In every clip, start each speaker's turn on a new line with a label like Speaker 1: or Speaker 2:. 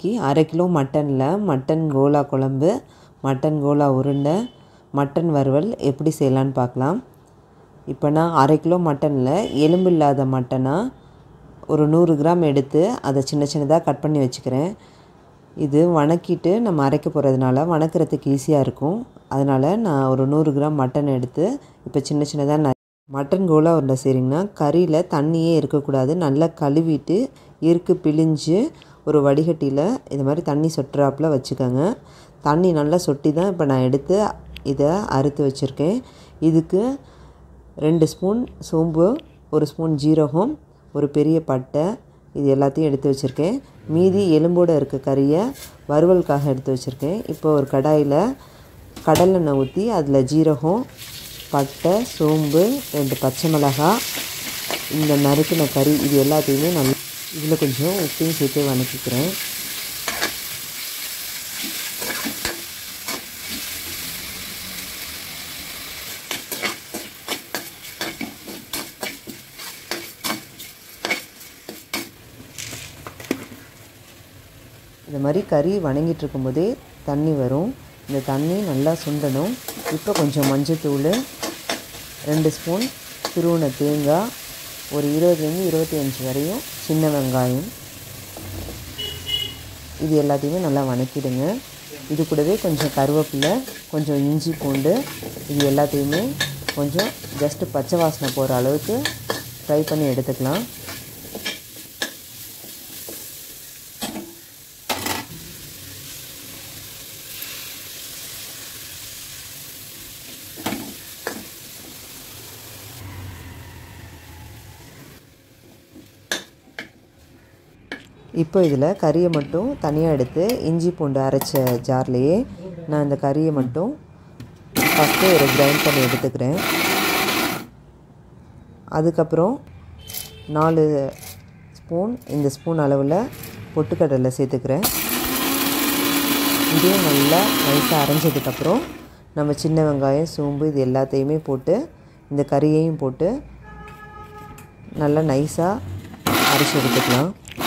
Speaker 1: இன்றைக்கி அரை கிலோ மட்டனில் மட்டன் கோலா குழம்பு மட்டன் கோலா உருண்டை மட்டன் வறுவல் எப்படி செய்யலான்னு பார்க்கலாம் இப்போ நான் அரை கிலோ மட்டனில் எலும்பு இல்லாத மட்டனாக ஒரு நூறு கிராம் எடுத்து அதை சின்ன சின்னதாக கட் பண்ணி வச்சுக்கிறேன் இது வணக்கிட்டு நம்ம அரைக்க போகிறதுனால வணக்கிறதுக்கு ஈஸியாக இருக்கும் அதனால் நான் ஒரு நூறு கிராம் மட்டன் எடுத்து இப்போ சின்ன சின்னதாக நான் மட்டன் கோலா உருண்டை செய்கிறீங்கன்னா கறியில் தண்ணியே இருக்கக்கூடாது நல்லா கழுவிட்டு இருக்கு பிழிஞ்சு ஒரு வடிகட்டியில் இது மாதிரி தண்ணி சொட்டுறாப்பில் வச்சுக்கோங்க தண்ணி நல்லா சொட்டி தான் இப்போ நான் எடுத்து இதை அறுத்து வச்சுருக்கேன் இதுக்கு ரெண்டு ஸ்பூன் சோம்பு ஒரு ஸ்பூன் ஜீரகம் ஒரு பெரிய பட்டை இது எல்லாத்தையும் எடுத்து வச்சுருக்கேன் மீதி எலும்போடு இருக்க கறியை வறுவலுக்காக எடுத்து வச்சுருக்கேன் இப்போ ஒரு கடாயில் கடலெண்ணெய் ஊற்றி அதில் ஜீரகம் பட்டை சோம்பு ரெண்டு பச்சை மிளகாய் இந்த நறுக்கின கறி இது எல்லாத்தையுமே நல்லா இதில் கொஞ்சம் உப்பையும் சேர்த்து வதக்கிக்கிறேன் இந்த மாதிரி கறி வணங்கிட்டு இருக்கும்போதே தண்ணி வரும் இந்த தண்ணி நல்லா சுண்டணும் இப்போ கொஞ்சம் மஞ்சத்தூள் ரெண்டு ஸ்பூன் துருவின தேங்காய் ஒரு இருபதுலேருந்து இருபத்தி அஞ்சு வரையும் சின்ன வெங்காயம் இது எல்லாத்தையுமே நல்லா வணக்கிடுங்க இது கூடவே கொஞ்சம் கருவேப்பிலை கொஞ்சம் இஞ்சி பூண்டு இது எல்லாத்தையுமே கொஞ்சம் ஜஸ்ட்டு பச்சை வாசனை போகிற அளவுக்கு ஃப்ரை பண்ணி எடுத்துக்கலாம் இப்போ இதில் கறியை மட்டும் தனியாக எடுத்து இஞ்சி பூண்டு அரைச்ச ஜார்லேயே நான் இந்த கறியை மட்டும் ஃபஸ்ட்டு ஒரு கிரைண்ட் பண்ணி எடுத்துக்கிறேன் அதுக்கப்புறம் நாலு ஸ்பூன் இந்த ஸ்பூன் அளவில் பொட்டுக்கடலை சேர்த்துக்கிறேன் இதையும் நல்லா நைஸாக அரைஞ்சதுக்கப்புறம் நம்ம சின்ன வெங்காயம் சோம்பு இது எல்லாத்தையுமே போட்டு இந்த கறியையும் போட்டு நல்லா நைஸாக அரைச்சி எடுத்துக்கலாம்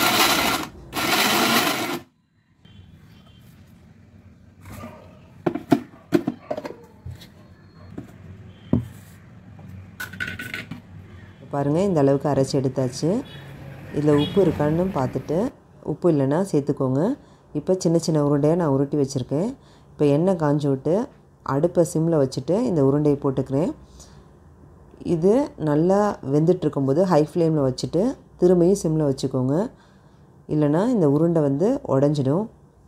Speaker 1: பாருங்கள் இந்த அளவுக்கு அரைச்சி எடுத்தாச்சு இதில் உப்பு இருக்கான்னு பார்த்துட்டு உப்பு இல்லைன்னா சேர்த்துக்கோங்க இப்போ சின்ன சின்ன உருண்டையாக நான் உருட்டி வச்சுருக்கேன் இப்போ எண்ணெய் காஞ்சி விட்டு அடுப்பை சிம்மில் வச்சுட்டு இந்த உருண்டையை போட்டுக்கிறேன் இது நல்லா வெந்துட்டுருக்கும்போது ஹை ஃப்ளேமில் வச்சுட்டு திரும்பியும் சிம்மில் வச்சுக்கோங்க இல்லைனா இந்த உருண்டை வந்து உடஞ்சிடும்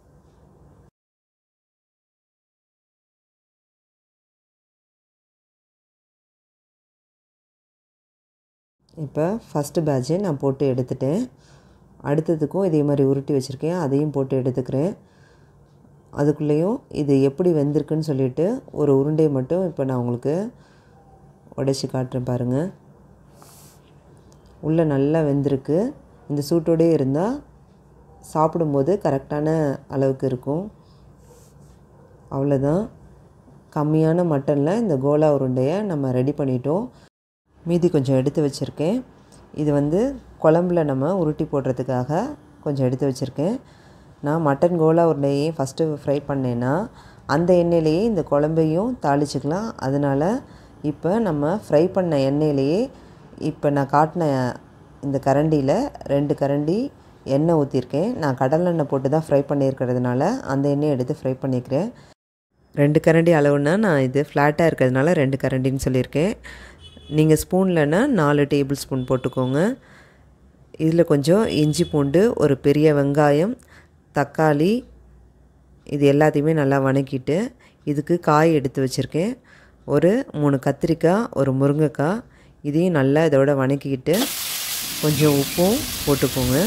Speaker 1: இப்போ ஃபஸ்ட்டு பேட்சு நான் போட்டு எடுத்துட்டேன் அடுத்ததுக்கும் இதே மாதிரி உருட்டி வச்சுருக்கேன் அதையும் போட்டு எடுத்துக்கிறேன் அதுக்குள்ளேயும் இது எப்படி வெந்திருக்குன்னு சொல்லிவிட்டு ஒரு உருண்டையை மட்டும் இப்போ நான் உங்களுக்கு உடச்சி காட்டுறேன் பாருங்கள் உள்ளே நல்லா வெந்திருக்கு இந்த சூட்டோடே இருந்தால் சாப்பிடும்போது கரெக்டான அளவுக்கு இருக்கும் அவ்வளோதான் கம்மியான மட்டனில் இந்த கோலா உருண்டையை நம்ம ரெடி பண்ணிட்டோம் மீதி கொஞ்சம் எடுத்து வச்சுருக்கேன் இது வந்து குழம்புல நம்ம உருட்டி போடுறதுக்காக கொஞ்சம் எடுத்து வச்சுருக்கேன் நான் மட்டன் கோலா உருண்டையையும் ஃபஸ்ட்டு ஃப்ரை பண்ணேன்னா அந்த எண்ணெயிலேயே இந்த குழம்பையும் தாளிச்சிக்கலாம் அதனால் இப்போ நம்ம ஃப்ரை பண்ண எண்ணெயிலேயே இப்போ நான் காட்டின இந்த கரண்டியில் ரெண்டு கரண்டி எண்ணெய் ஊற்றிருக்கேன் நான் கடலெண்ணெய் போட்டு தான் ஃப்ரை பண்ணியிருக்கிறதுனால அந்த எண்ணெயை எடுத்து ஃப்ரை பண்ணிக்கிறேன் ரெண்டு கரண்டி அளவுன்னா நான் இது ஃப்ளாட்டாக இருக்கிறதுனால ரெண்டு கரண்டின்னு சொல்லியிருக்கேன் நீங்கள் ஸ்பூன்லனா நாலு டேபிள் ஸ்பூன் போட்டுக்கோங்க இதில் கொஞ்சம் இஞ்சி பூண்டு ஒரு பெரிய வெங்காயம் தக்காளி இது எல்லாத்தையுமே நல்லா வணக்கிட்டு இதுக்கு காய் எடுத்து வச்சுருக்கேன் ஒரு மூணு கத்திரிக்காய் ஒரு முருங்கைக்காய் இதையும் நல்லா இதோட வணக்கிக்கிட்டு கொஞ்சம் உப்பும் போட்டுக்கோங்க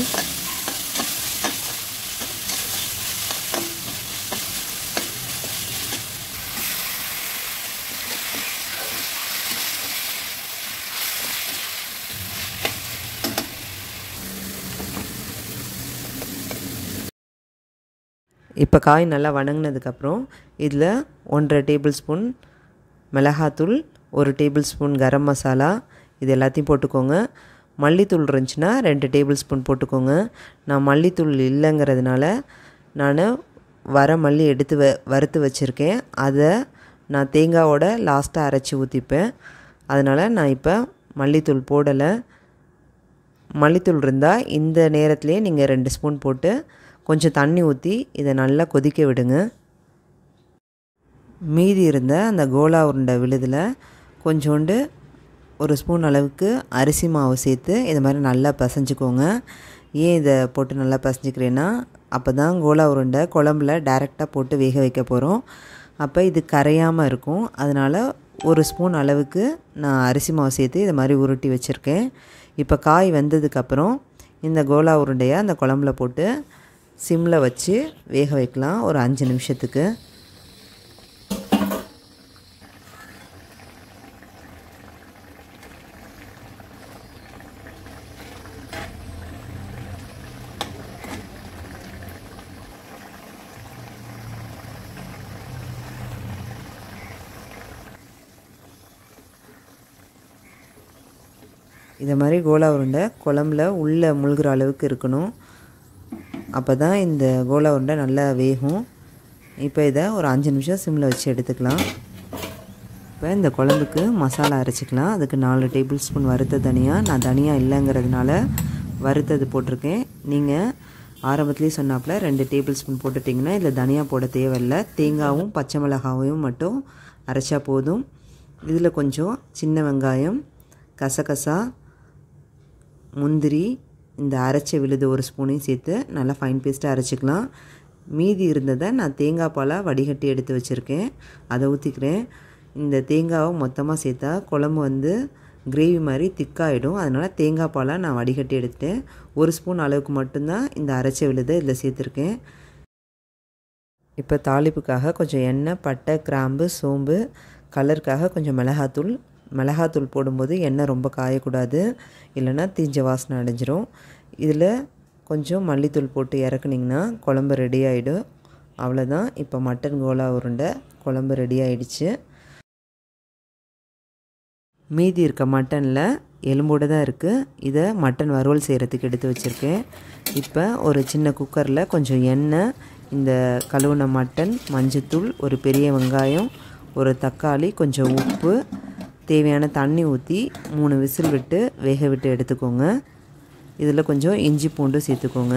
Speaker 1: இப்போ காய் நல்லா வணங்கினதுக்கப்புறம் இதில் ஒன்றரை டேபிள் ஸ்பூன் மிளகாத்தூள் ஒரு டேபிள் ஸ்பூன் கரம் மசாலா இது எல்லாத்தையும் போட்டுக்கோங்க மல்லித்தூள் இருந்துச்சுன்னா ரெண்டு டேபிள் ஸ்பூன் போட்டுக்கோங்க நான் மல்லித்தூள் இல்லைங்கிறதுனால நான் வர மல்லி எடுத்து வ வறுத்து வச்சுருக்கேன் அதை நான் தேங்காவோட லாஸ்ட்டாக அரைச்சி ஊற்றிப்பேன் அதனால் நான் இப்போ மல்லித்தூள் போடலை மல்லித்தூள் இருந்தால் இந்த நேரத்துலேயே நீங்கள் ரெண்டு ஸ்பூன் போட்டு கொஞ்சம் தண்ணி ஊற்றி இதை நல்லா கொதிக்க விடுங்க மீதி இருந்த அந்த கோலா உருண்டை விழுதில் கொஞ்சோண்டு ஒரு ஸ்பூன் அளவுக்கு அரிசி மாவு சேர்த்து இது மாதிரி நல்லா பசைஞ்சுக்கோங்க ஏன் இதை போட்டு நல்லா பசைஞ்சிக்கிறேன்னா அப்போ தான் கோலா உருண்டை குழம்புல டைரெக்டாக போட்டு வேக வைக்க போகிறோம் அப்போ இது கரையாமல் இருக்கும் அதனால் ஒரு ஸ்பூன் அளவுக்கு நான் அரிசி மாவு சேர்த்து இதை மாதிரி உருட்டி வச்சுருக்கேன் இப்போ காய் வெந்ததுக்கப்புறம் இந்த கோலா உருண்டையை அந்த குழம்புல போட்டு சிம்மில் வச்சு வேக வைக்கலாம் ஒரு அஞ்சு நிமிஷத்துக்கு இதை மாதிரி கோலா உருண்டை குழம்புல உள்ளே முழுகிற அளவுக்கு இருக்கணும் அப்போ தான் இந்த கோலா உருண்டை நல்லா வேகும் இப்போ இதை ஒரு அஞ்சு நிமிஷம் சிம்மில் வச்சு எடுத்துக்கலாம் இப்போ இந்த குழம்புக்கு மசாலா அரைச்சிக்கலாம் அதுக்கு நாலு டேபிள் ஸ்பூன் வறுத்த தனியாக நான் தனியாக இல்லைங்கிறதுனால வறுத்தது போட்டிருக்கேன் நீங்கள் ஆரம்பத்துலேயே சொன்னாப்புல ரெண்டு டேபிள் ஸ்பூன் போட்டுட்டிங்கன்னா இதில் தனியாக போட தேவையில்லை தேங்காவும் பச்சை மிளகாவையும் மட்டும் அரைச்சா போதும் இதில் கொஞ்சம் சின்ன வெங்காயம் கசகசா முந்திரி இந்த அரைச்ச விழுது ஒரு ஸ்பூனையும் சேர்த்து நல்லா ஃபைன் பேஸ்ட்டாக அரைச்சிக்கலாம் மீதி இருந்ததை நான் தேங்காய் பாலாக வடிகட்டி எடுத்து வச்சுருக்கேன் அதை ஊற்றிக்கிறேன் இந்த தேங்காவை மொத்தமாக சேர்த்தா குழம்பு வந்து கிரேவி மாதிரி திக்காகிடும் அதனால் தேங்காய் பாலாக நான் வடிகட்டி எடுத்துட்டேன் ஒரு ஸ்பூன் அளவுக்கு மட்டும்தான் இந்த அரைச்ச விழுதை இதில் சேர்த்துருக்கேன் இப்போ தாளிப்புக்காக கொஞ்சம் எண்ணெய் பட்டை கிராம்பு சோம்பு கலருக்காக கொஞ்சம் மிளகாத்தூள் மிளகாத்தூள் போடும்போது எண்ணெய் ரொம்ப காயக்கூடாது இல்லைன்னா தீஞ்ச வாசனை அடைஞ்சிரும் இதில் கொஞ்சம் மல்லித்தூள் போட்டு இறக்குனிங்கன்னா குழம்பு ரெடி ஆகிடும் அவ்வளோதான் இப்போ மட்டன் கோலா உருண்டை குழம்பு ரெடி ஆகிடுச்சு மீதி இருக்க மட்டனில் எலும்போடு தான் இருக்குது இதை மட்டன் வறுவல் செய்கிறதுக்கு எடுத்து வச்சுருக்கேன் இப்போ ஒரு சின்ன குக்கரில் கொஞ்சம் எண்ணெய் இந்த கழுவுன மட்டன் மஞ்சத்தூள் ஒரு பெரிய வெங்காயம் ஒரு தக்காளி கொஞ்சம் உப்பு தேவையான தண்ணி ஊற்றி மூணு விசில் விட்டு வேக விட்டு எடுத்துக்கோங்க இதில் கொஞ்சம் இஞ்சி பூண்டு சேர்த்துக்கோங்க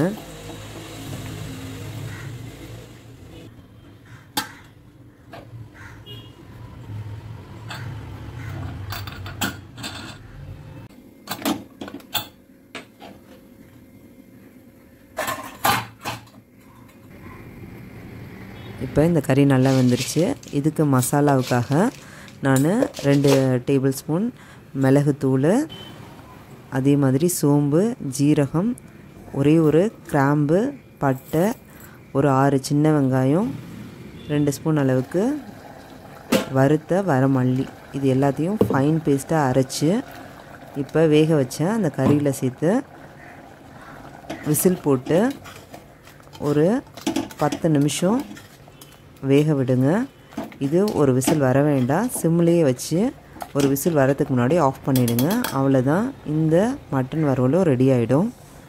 Speaker 1: இப்போ இந்த கறி நல்லா வெந்துருச்சு இதுக்கு மசாலாவுக்காக நான் ரெண்டு டேபிள் ஸ்பூன் மிளகுத்தூள் அதே மாதிரி சோம்பு ஜீரகம் ஒரே ஒரு கிராம்பு பட்டை ஒரு ஆறு சின்ன வெங்காயம் ரெண்டு ஸ்பூன் அளவுக்கு வறுத்த வரமல்லி இது எல்லாத்தையும் ஃபைன் பேஸ்ட்டாக அரைச்சி இப்போ வேக வச்ச அந்த கறியில் சேர்த்து விசில் போட்டு ஒரு பத்து நிமிஷம் வேக விடுங்க இது ஒரு விசில் வர வேண்டாம் சிம்லேயே வச்சு ஒரு விசில் வரதுக்கு முன்னாடி ஆஃப் பண்ணிவிடுங்க அவ்வளோதான் இந்த மட்டன் வறுவலும் ரெடி ஆகிடும்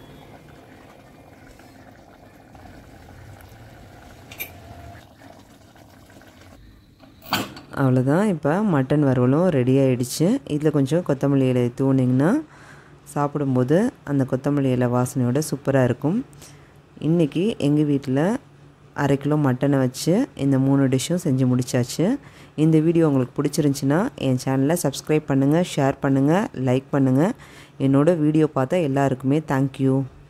Speaker 1: அவ்வளோதான் இப்போ மட்டன் வறுவலும் ரெடி ஆகிடுச்சு இதில் கொஞ்சம் கொத்தமல்லி இலை தூணிங்கன்னா சாப்பிடும்போது அந்த கொத்தமல்லி இலை வாசனையோட சூப்பராக இருக்கும் இன்றைக்கி எங்கள் வீட்டில் அரை கிலோ மட்டனை வச்சு இந்த மூணு டிஷ்ஷும் செஞ்சு முடித்தாச்சு இந்த வீடியோ உங்களுக்கு பிடிச்சிருந்துச்சின்னா என் சேனலை சப்ஸ்கிரைப் பண்ணுங்கள் ஷேர் பண்ணுங்கள் லைக் பண்ணுங்கள் என்னோடய வீடியோ பார்த்தா எல்லாருக்குமே தேங்க்யூ